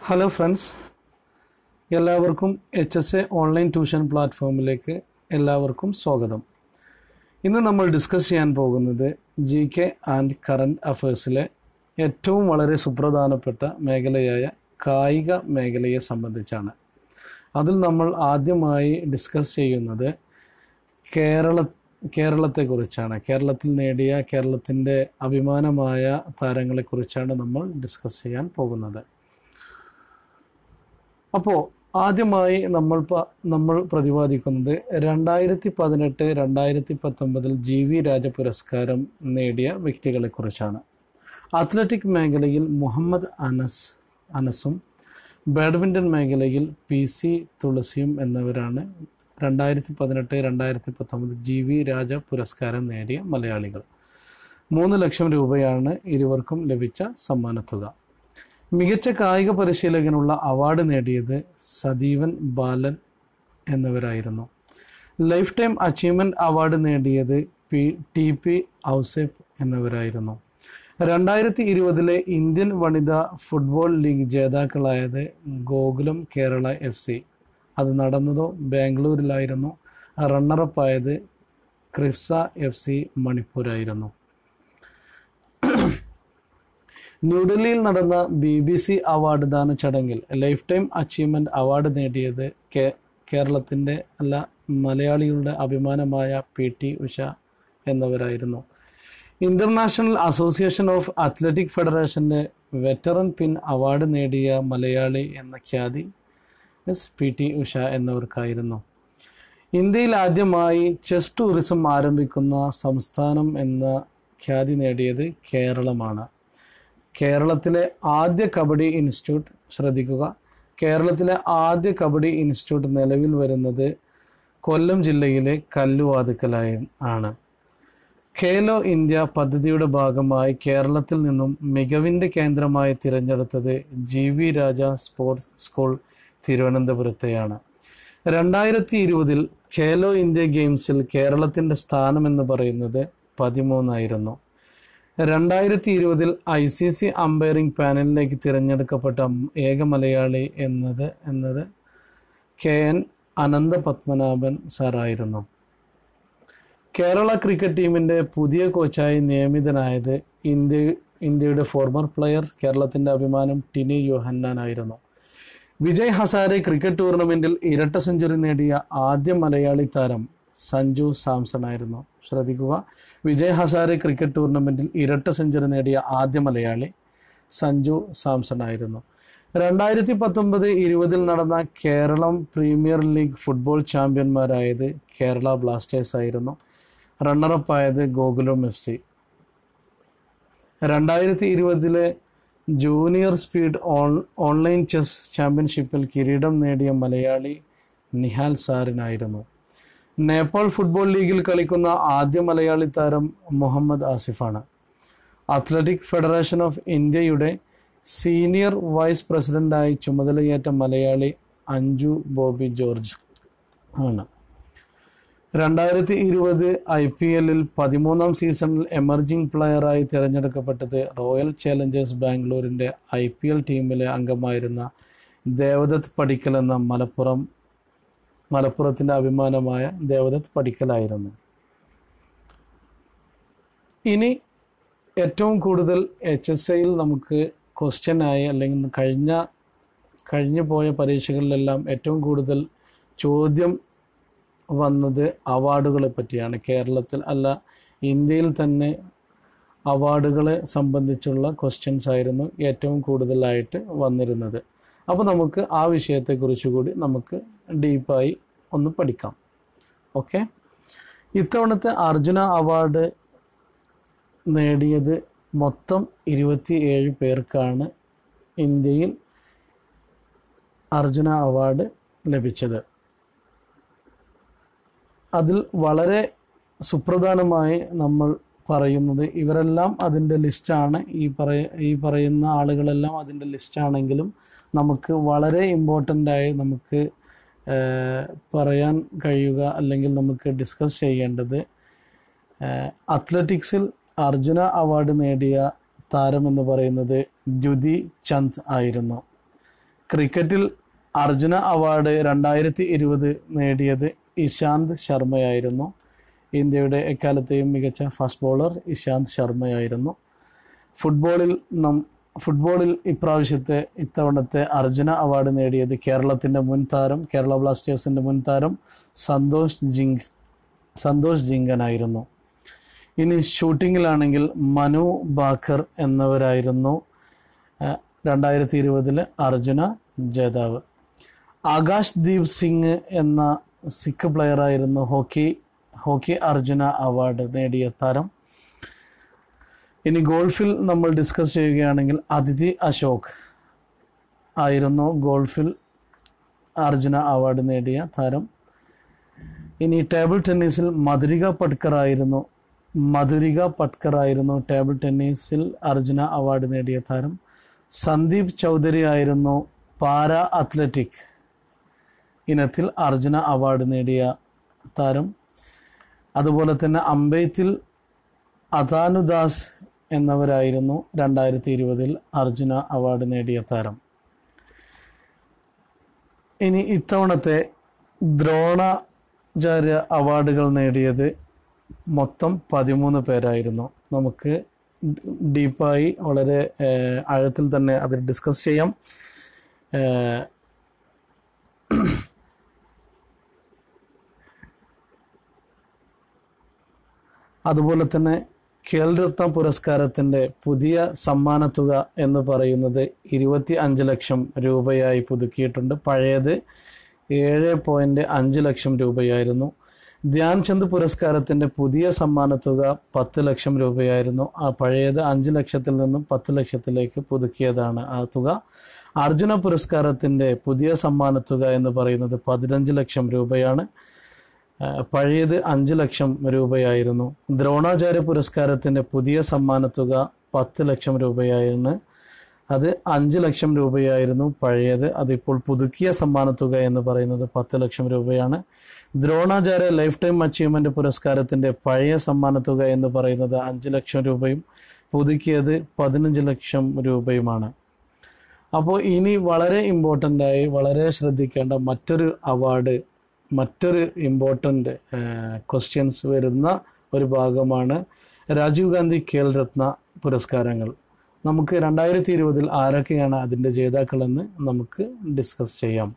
hello friends എല്ലാവർക്കും H S A online tuition പ്ലാറ്റ്ഫോമിലേക്ക് എല്ലാവർക്കും സ്വാഗതം ഇന്ന് നമ്മൾ ഡിസ്കസ് ചെയ്യാൻ പോകുന്നത് ജി കെ ആൻഡ് കറണ്ട് അഫയേഴ്സിലെ ഏറ്റവും വളരെ സുപ്രധാനപ്പെട്ട മേഖലയായ കായിക മേഖലയെ സംബന്ധിച്ചാണ് അതിൽ നമ്മൾ ആദ്യമായി ഡിസ്കസ് ചെയ്യുന്നത് കേരള കേരളത്തെക്കുറിച്ചാണ് കേരളത്തിൽ നേടിയ കേരളത്തിൻ്റെ അഭിമാനമായ താരങ്ങളെക്കുറിച്ചാണ് നമ്മൾ ഡിസ്കസ് ചെയ്യാൻ പോകുന്നത് അപ്പോൾ ആദ്യമായി നമ്മൾ പ- നമ്മൾ പ്രതിപാദിക്കുന്നത് രണ്ടായിരത്തി പതിനെട്ട് രണ്ടായിരത്തി പത്തൊമ്പതിൽ ജി വി രാജ പുരസ്കാരം നേടിയ വ്യക്തികളെക്കുറിച്ചാണ് അത്ലറ്റിക് മേഖലയിൽ മുഹമ്മദ് അനസ് അനസും ബാഡ്മിൻ്റൺ മേഖലയിൽ പി സി തുളസിയും എന്നിവരാണ് രണ്ടായിരത്തി പതിനെട്ട് രണ്ടായിരത്തി പത്തൊമ്പത് ജി വി രാജ പുരസ്കാരം നേടിയ മലയാളികൾ മൂന്ന് ലക്ഷം രൂപയാണ് ഇരുവർക്കും ലഭിച്ച സമ്മാനത്തുക മികച്ച കായിക പരിശീലകനുള്ള അവാർഡ് നേടിയത് സദീവൻ ബാലൻ എന്നിവരായിരുന്നു ലൈഫ് ടൈം അച്ചീവ്മെന്റ് അവാർഡ് നേടിയത് പി ടി പി ഔസേപ്പ് എന്നിവരായിരുന്നു രണ്ടായിരത്തി ഇരുപതിലെ ഇന്ത്യൻ വനിതാ ഫുട്ബോൾ ലീഗ് ജേതാക്കളായത് ഗോകുലം കേരള എഫ് സി അത് നടന്നതോ ബാംഗ്ലൂരിലായിരുന്നു റണ്ണറപ്പായത് ക്രിഫ്സ എഫ് സി മണിപ്പൂരായിരുന്നു ന്യൂഡൽഹിയിൽ നടന്ന ബി ബി സി അവാർഡ് ദാന ചടങ്ങിൽ ലൈഫ് ടൈം അച്ചീവ്മെന്റ് അവാർഡ് നേടിയത് കേ കേരളത്തിൻ്റെ അല്ല മലയാളികളുടെ അഭിമാനമായ പി ടി ഉഷ എന്നിവരായിരുന്നു ഇന്റർനാഷണൽ അസോസിയേഷൻ ഓഫ് അത്ലറ്റിക് ഫെഡറേഷന്റെ വെറ്ററൻ പിൻ അവാർഡ് നേടിയ മലയാളി എന്ന ഖ്യാതി എസ് പി ടി ഉഷ എന്നിവർക്കായിരുന്നു ഇന്ത്യയിൽ ആദ്യമായി ചെസ് ടൂറിസം ആരംഭിക്കുന്ന സംസ്ഥാനം എന്ന ഖ്യാതി നേടിയത് കേരളമാണ് കേരളത്തിലെ ആദ്യ കബഡി ഇൻസ്റ്റിറ്റ്യൂട്ട് ശ്രദ്ധിക്കുക കേരളത്തിലെ ആദ്യ കബഡി ഇൻസ്റ്റിറ്റ്യൂട്ട് നിലവിൽ വരുന്നത് കൊല്ലം ജില്ലയിലെ കല്ലുവാതുക്കലായി ആണ് ഖേലോ ഇന്ത്യ പദ്ധതിയുടെ ഭാഗമായി കേരളത്തിൽ നിന്നും മികവിൻ്റെ കേന്ദ്രമായി തിരഞ്ഞെടുത്തത് G V Raja sports school തിരുവനന്തപുരത്തെയാണ് രണ്ടായിരത്തി ഇരുപതിൽ ഖേലോ ഇന്ത്യ ഗെയിംസിൽ കേരളത്തിൻ്റെ സ്ഥാനം എന്ന് പറയുന്നത് പതിമൂന്നായിരുന്നു രണ്ടായിരത്തി ഇരുപതിൽ ഐ സി സി അമ്പയറിംഗ് പാനലിലേക്ക് തിരഞ്ഞെടുക്കപ്പെട്ട ഏക മലയാളി എന്നത് എന്നത് കെ എൻ അനന്ത പത്മനാഭൻ സാറായിരുന്നു കേരള ക്രിക്കറ്റ് ടീമിൻ്റെ പുതിയ കോച്ചായി നിയമിതനായത് ഇന്ത്യ ഇന്ത്യയുടെ ഫോർമർ പ്ലെയർ കേരളത്തിൻ്റെ അഭിമാനം ടിനി യോഹന്നാൻ ആയിരുന്നു വിജയ് ഹസാരെ ക്രിക്കറ്റ് ടൂർണമെന്റിൽ ഇരട്ട സെഞ്ചുറി നേടിയ ആദ്യ മലയാളി താരം സഞ്ജു സാംസൺ ആയിരുന്നു ശ്രദ്ധിക്കുക വിജയ് ഹസാരെ ക്രിക്കറ്റ് ടൂർണമെന്റിൽ ഇരട്ട സെഞ്ചുറി നേടിയ ആദ്യ മലയാളി സഞ്ജു സാംസൺ ആയിരുന്നു രണ്ടായിരത്തി പത്തൊമ്പത് ഇരുപതിൽ നടന്ന കേരളം പ്രീമിയർ ലീഗ് ഫുട്ബോൾ ചാമ്പ്യന്മാരായത് കേരള ബ്ലാസ്റ്റേഴ്സ് ആയിരുന്നു റണ്ണറപ്പ് ആയത് ഗോകുലം എഫ് സി രണ്ടായിരത്തി ഇരുപതിലെ junior speed on online chess ചാമ്പ്യൻഷിപ്പിൽ കിരീടം നേടിയ മലയാളി നിഹാൽ സാറിനായിരുന്നു നേപ്പാൾ ഫുട്ബോൾ ലീഗിൽ കളിക്കുന്ന ആദ്യ മലയാളി താരം മുഹമ്മദ് ആസിഫാണ് അത്ലറ്റിക് ഫെഡറേഷൻ ഓഫ് ഇന്ത്യയുടെ സീനിയർ വൈസ് പ്രസിഡന്റായി ചുമതലയേറ്റ മലയാളി അഞ്ജു ബോബി ജോർജ് ആണ് രണ്ടായിരത്തി ഇരുപത് ഐ പി എല്ലിൽ പതിമൂന്നാം സീസണിൽ എമർജിംഗ് പ്ലെയറായി തിരഞ്ഞെടുക്കപ്പെട്ടത് റോയൽ ചാലഞ്ചേഴ്സ് ബാംഗ്ലൂരിൻ്റെ ഐ പി എൽ ടീമിലെ അംഗമായിരുന്ന ദേവദത്ത് പടിക്കൽ എന്ന മലപ്പുറം മലപ്പുറത്തിൻ്റെ അഭിമാനമായ ദേവദത്ത് പടിക്കലായിരുന്നു ഇനി ഏറ്റവും കൂടുതൽ എച്ച് എസ് ഐയിൽ നമുക്ക് ക്വസ്റ്റ്യനായി അല്ലെങ്കിൽ കഴിഞ്ഞ കഴിഞ്ഞു പോയ പരീക്ഷകളിലെല്ലാം ഏറ്റവും കൂടുതൽ ചോദ്യം വന്നത് അവാർഡുകളെ പറ്റിയാണ് കേരളത്തിൽ അല്ല ഇന്ത്യയിൽ തന്നെ അവാർഡുകളെ സംബന്ധിച്ചുള്ള ക്വസ്റ്റ്യൻസ് ആയിരുന്നു ഏറ്റവും കൂടുതലായിട്ട് വന്നിരുന്നത് അപ്പോൾ നമുക്ക് ആ വിഷയത്തെക്കുറിച്ച് കൂടി നമുക്ക് ഡീപ്പായി ഒന്ന് പഠിക്കാം ഓക്കെ ഇത്തവണത്തെ അർജുന അവാർഡ് നേടിയത് മൊത്തം ഇരുപത്തി ഏഴ് പേർക്കാണ് ഇന്ത്യയിൽ അർജുന അവാർഡ് ലഭിച്ചത് അതിൽ വളരെ സുപ്രധാനമായി നമ്മൾ പറയുന്നത് ഇവരെല്ലാം അതിൻ്റെ ലിസ്റ്റാണ് ഈ പറയ ഈ പറയുന്ന ആളുകളെല്ലാം അതിൻ്റെ ലിസ്റ്റാണെങ്കിലും നമുക്ക് വളരെ ഇമ്പോർട്ടൻ്റ് ആയി നമുക്ക് ഏഹ്, പറയാൻ കഴിയുക അല്ലെങ്കിൽ നമുക്ക് ഡിസ്കസ് ചെയ്യേണ്ടത് ഏഹ്, അത്ലറ്റിക്സിൽ അർജുന അവാർഡ് നേടിയ താരം എന്ന് പറയുന്നത് ദ്യുതി ചന്ദ് ആയിരുന്നു ക്രിക്കറ്റിൽ അർജുന അവാർഡ് രണ്ടായിരത്തി ഇരുപത് നേടിയത് ഇശാന്ത് ശർമ്മയായിരുന്നു ഇന്ത്യയുടെ എക്കാലത്തെയും മികച്ച ഫാസ്റ്റ് ബോളർ ഇശാന്ത് ശർമ്മയായിരുന്നു ഫുട്ബോളിൽ നം ഫുട്ബോളിൽ ഇപ്രാവശ്യത്തെ ഇത്തവണത്തെ അർജുന അവാർഡ് നേടിയത് കേരളത്തിൻ്റെ മുൻ താരം കേരള ബ്ലാസ്റ്റേഴ്സിൻ്റെ മുൻ താരം സന്തോഷ് ജിങ്ക് സന്തോഷ് ജിങ്കനായിരുന്നു ഇനി ഷൂട്ടിങ്ങിലാണെങ്കിൽ മനു ബാക്കർ എന്നിവരായിരുന്നു രണ്ടായിരത്തി ഇരുപതിലെ അർജുന ജേതാവ് ആകാശ് ദീപ് സിംഗ് എന്ന സിഖ് പ്ലെയറായിരുന്നു ഹോക്കി ഹോക്കി അർജുന അവാർഡ് നേടിയ താരം ഇനി ഗോൾഫിൽ നമ്മൾ ഡിസ്കസ് ചെയ്യുകയാണെങ്കിൽ അതിഥി അശോക് ആയിരുന്നു ഗോൾഫിൽ അർജുന അവാർഡ് നേടിയ താരം ഇനി ടേബിൾ ടെന്നീസിൽ മധുരിക പട്കർ ആയിരുന്നു മധുരിക പട്കർ ആയിരുന്നു ടേബിൾ ടെന്നീസിൽ അർജുന അവാർഡ് നേടിയ താരം സന്ദീപ് ചൗധരി ആയിരുന്നു പാരാ അത്ലറ്റിക് ഇനത്തിൽ അർജുന അവാർഡ് നേടിയ താരം അതുപോലെ തന്നെ അമ്പെയ്ത്തിൽ അതാനുദാസ് എന്നവരായിരുന്നു രണ്ടായിരത്തി ഇരുപതിൽ അർജുന അവാർഡ് നേടിയ താരം ഇനി ഇത്തവണത്തെ ദ്രോണാചാര്യ അവാർഡുകൾ നേടിയത് മൊത്തം പതിമൂന്ന് പേരായിരുന്നു നമുക്ക് ഡീപ്പായി വളരെ ഏഹ്, ആഴത്തിൽ തന്നെ അത് ഡിസ്കസ് ചെയ്യാം ഏഹ്, അതുപോലെ തന്നെ ഖേൽരത്ന പുരസ്കാരത്തിൻ്റെ പുതിയ സമ്മാനത്തുക എന്ന് പറയുന്നത് ഇരുപത്തി അഞ്ച് ലക്ഷം രൂപയായി പുതുക്കിയിട്ടുണ്ട് പഴയത് ഏഴ് പോയിൻറ്റ് അഞ്ച് ലക്ഷം രൂപയായിരുന്നു ധ്യാൻചന്ദ് പുരസ്കാരത്തിൻ്റെ പുതിയ സമ്മാനത്തുക പത്ത് ലക്ഷം രൂപയായിരുന്നു ആ പഴയത് അഞ്ച് ലക്ഷത്തിൽ നിന്നും പത്ത് ലക്ഷത്തിലേക്ക് പുതുക്കിയതാണ് ആ തുക അർജുന പുരസ്കാരത്തിൻ്റെ പുതിയ സമ്മാനത്തുക എന്ന് പറയുന്നത് പതിനഞ്ച് ലക്ഷം രൂപയാണ് ആ, പഴയത് അഞ്ച് ലക്ഷം രൂപയായിരുന്നു ദ്രോണാചാര്യ പുരസ്കാരത്തിൻ്റെ പുതിയ സമ്മാനത്തുക പത്ത് ലക്ഷം രൂപയായിരുന്നു അത് അഞ്ച് ലക്ഷം രൂപയായിരുന്നു പഴയത് അതിപ്പോൾ പുതുക്കിയ സമ്മാനത്തുക എന്ന് പറയുന്നത് പത്ത് ലക്ഷം രൂപയാണ് ദ്രോണാചാര്യ ലൈഫ് ടൈം അച്ചീവ്മെന്റ് പുരസ്കാരത്തിന്റെ പഴയ സമ്മാനത്തുക എന്ന് പറയുന്നത് അഞ്ച് ലക്ഷം രൂപയും പുതുക്കിയത് പതിനഞ്ച് ലക്ഷം രൂപയുമാണ് അപ്പോൾ ഇനി വളരെ ഇമ്പോർട്ടൻ്റ് ആയി വളരെ ശ്രദ്ധിക്കേണ്ട മറ്റൊരു അവാർഡ് മറ്റൊരു ഇമ്പോർട്ടൻ്റ് ക്വസ്റ്റ്യൻസ് വരുന്ന ഒരു ഭാഗമാണ് രാജീവ് ഗാന്ധി ഖേൽ രത്ന പുരസ്കാരങ്ങൾ നമുക്ക് രണ്ടായിരത്തി ഇരുപതിൽ ആരൊക്കെയാണ് അതിൻ്റെ ജേതാക്കളെന്ന് നമുക്ക് ഡിസ്കസ് ചെയ്യാം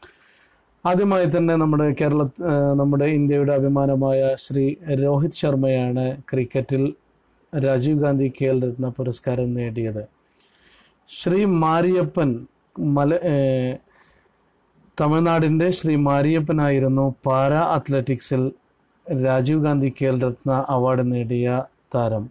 ആദ്യമായി തന്നെ നമ്മുടെ കേരള ഏഹ് നമ്മുടെ ഇന്ത്യയുടെ അഭിമാനമായ ശ്രീ രോഹിത് ശർമ്മയാണ് ക്രിക്കറ്റിൽ രാജീവ് ഗാന്ധി ഖേൽ രത്ന പുരസ്കാരം നേടിയത് ശ്രീ മാരിയപ്പൻ മല ഏഹ് തമിഴ്നാടിൻ്റെ ശ്രീ മാരിയപ്പനായിരുന്നു പാരാ അത്ലറ്റിക്സിൽ രാജീവ് ഗാന്ധി ഖേൽ രത്ന അവാർഡ് നേടിയ താരം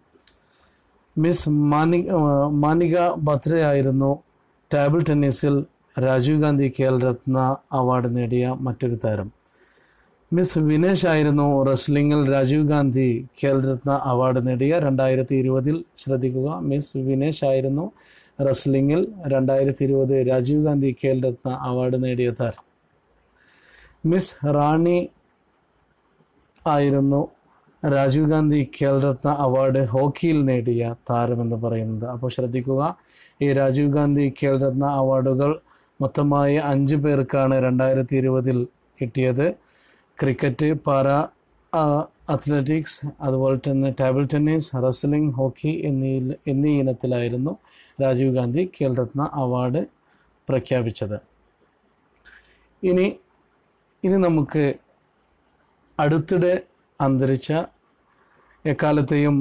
മിസ് മാനി ഏഹ് മാനിക ബത്രെ ആയിരുന്നു ടേബിൾ ടെന്നീസിൽ രാജീവ് ഗാന്ധി ഖേൽ രത്ന അവാർഡ് നേടിയ മറ്റൊരു താരം മിസ് വിനേഷ് ആയിരുന്നു റെസ്ലിംഗിൽ രാജീവ് ഗാന്ധി ഖേൽ രത്ന അവാർഡ് നേടിയ രണ്ടായിരത്തി ഇരുപതിൽ ശ്രദ്ധിക്കുക മിസ് വിനേഷ് ആയിരുന്നു റെസ്ലിംഗിൽ രണ്ടായിരത്തി ഇരുപത് രാജീവ് ഗാന്ധി ഖേൽ രത്ന അവാർഡ് നേടിയ താരം മിസ് റാണി ആയിരുന്നു രാജീവ് ഗാന്ധി ഖേൽ രത്ന അവാർഡ് ഹോക്കിയിൽ നേടിയ താരമെന്ന് പറയുന്നത് അപ്പോൾ ശ്രദ്ധിക്കുക ഈ രാജീവ് ഗാന്ധി ഖേൽ രത്ന അവാർഡുകൾ മൊത്തമായി അഞ്ച് പേർക്കാണ് രണ്ടായിരത്തി ഇരുപതിൽ കിട്ടിയത് ക്രിക്കറ്റ് പാര ആ, അത്ലറ്റിക്സ് അതുപോലെ തന്നെ ടേബിൾ ടെന്നീസ് റെസ്ലിംഗ് ഹോക്കി എന്നീ എന്നീ ഇനത്തിലായിരുന്നു രാജീവ് ഗാന്ധി ഖേൽ രത്ന അവാർഡ് പ്രഖ്യാപിച്ചത് ഇനി ഇനി നമുക്ക് അടുത്തിടെ അന്തരിച്ച എക്കാലത്തെയും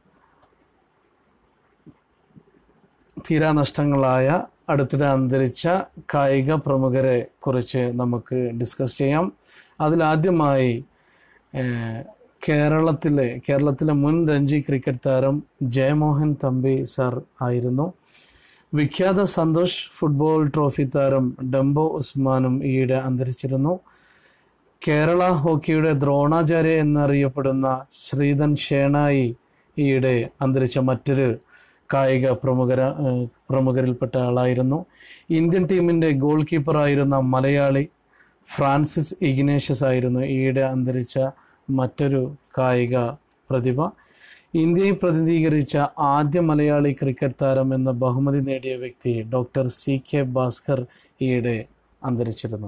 തീരാനഷ്ടങ്ങളായ അടുത്തിടെ അന്തരിച്ച കായിക പ്രമുഖരെ കുറിച്ച് നമുക്ക് ഡിസ്കസ് ചെയ്യാം അതിലാദ്യമായി ഏഹ്, കേരളത്തിലെ കേരളത്തിലെ മുൻ രഞ്ജി ക്രിക്കറ്റ് താരം ജയമോഹൻ തമ്പി സർ ആയിരുന്നു വിഖ്യാത സന്തോഷ് ഫുട്ബോൾ ട്രോഫി താരം ഡംബോ ഉസ്മാനും ഈയിടെ അന്തരിച്ചിരുന്നു കേരള ഹോക്കിയുടെ ദ്രോണാചാര്യ എന്നറിയപ്പെടുന്ന ശ്രീധൻ ഷേണായി ഈയിടെ അന്തരിച്ച മറ്റൊരു കായിക പ്രമുഖര ഏഹ് പ്രമുഖരിൽപ്പെട്ട ആളായിരുന്നു ഇന്ത്യൻ ടീമിൻ്റെ ഗോൾ കീപ്പറായിരുന്ന മലയാളി ഫ്രാൻസിസ് ഇഗ്നേഷ്യസ് ആയിരുന്നു ഈയിടെ അന്തരിച്ച മറ്റൊരു കായിക പ്രതിഭ ഇന്ത്യയെ പ്രതിനിധീകരിച്ച ആദ്യ മലയാളി ക്രിക്കറ്റ് താരം എന്ന ബഹുമതി നേടിയ വ്യക്തി ഡോക്ടർ സി കെ ഭാസ്കർ ഈയിടെ അന്തരിച്ചിരുന്നു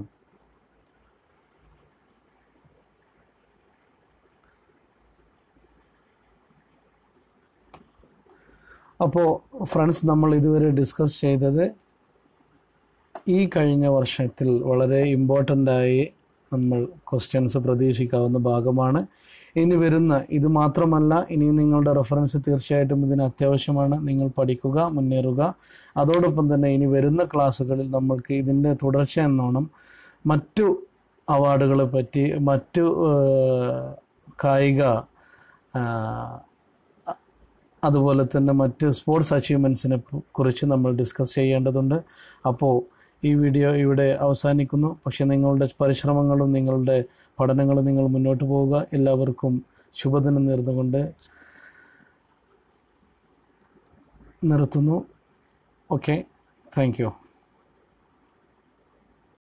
അപ്പോൾ ഫ്രണ്ട്സ് നമ്മൾ ഇതുവരെ ഡിസ്കസ് ചെയ്തത് ഈ കഴിഞ്ഞ വർഷത്തിൽ വളരെ ഇമ്പോർട്ടൻ്റ് ആയി നമ്മൾ ക്വസ്റ്റ്യൻസ് പ്രതീക്ഷിക്കാവുന്ന ഭാഗമാണ് ഇനി വരുന്ന ഇത് മാത്രമല്ല ഇനി നിങ്ങളുടെ റെഫറൻസ് തീർച്ചയായിട്ടും ഇതിന് അത്യാവശ്യമാണ് നിങ്ങൾ പഠിക്കുക മുന്നേറുക അതോടൊപ്പം തന്നെ ഇനി വരുന്ന ക്ലാസ്സുകളിൽ നമ്മൾക്ക് ഇതിൻ്റെ തുടർച്ച എന്നോണം മറ്റു അവാർഡുകളെ പറ്റി മറ്റു ഏഹ്, കായിക ആഹ്, അതുപോലെ തന്നെ മറ്റ് സ്പോർട്സ് അച്ചീവ്മെൻറ്റ്സിനെ കുറിച്ച് നമ്മൾ ഡിസ്കസ് ചെയ്യേണ്ടതുണ്ട് അപ്പോൾ ഈ വീഡിയോ ഇവിടെ അവസാനിക്കുന്നു പക്ഷേ നിങ്ങളുടെ പരിശ്രമങ്ങളും നിങ്ങളുടെ പഠനങ്ങളും നിങ്ങൾ മുന്നോട്ട് പോവുക എല്ലാവർക്കും ശുഭദിനം നേർന്നുകൊണ്ട് നിർത്തുന്നു ഓക്കെ താങ്ക് യു